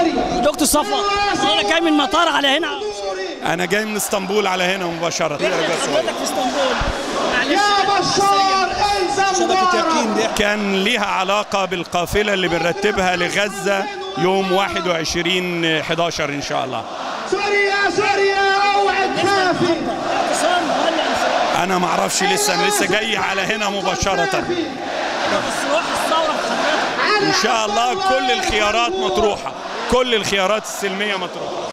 سوريا دكتور صفوت انا جاي من مطار على هنا انا جاي من اسطنبول على هنا مباشره حضرتك في اسطنبول معلش يا بشار الزم دارك كان ليها علاقه بالقافله اللي بنرتبها لغزه يوم 21 11 ان شاء الله سوريا سوريا اوعد كافي اعتصام ولا انسحاب انا ما اعرفش لسه انا لسه جاي على هنا مباشره بس روح الثوره في حضرتك ان شاء الله كل الخيارات مطروحه كل الخيارات السلميه مطروحه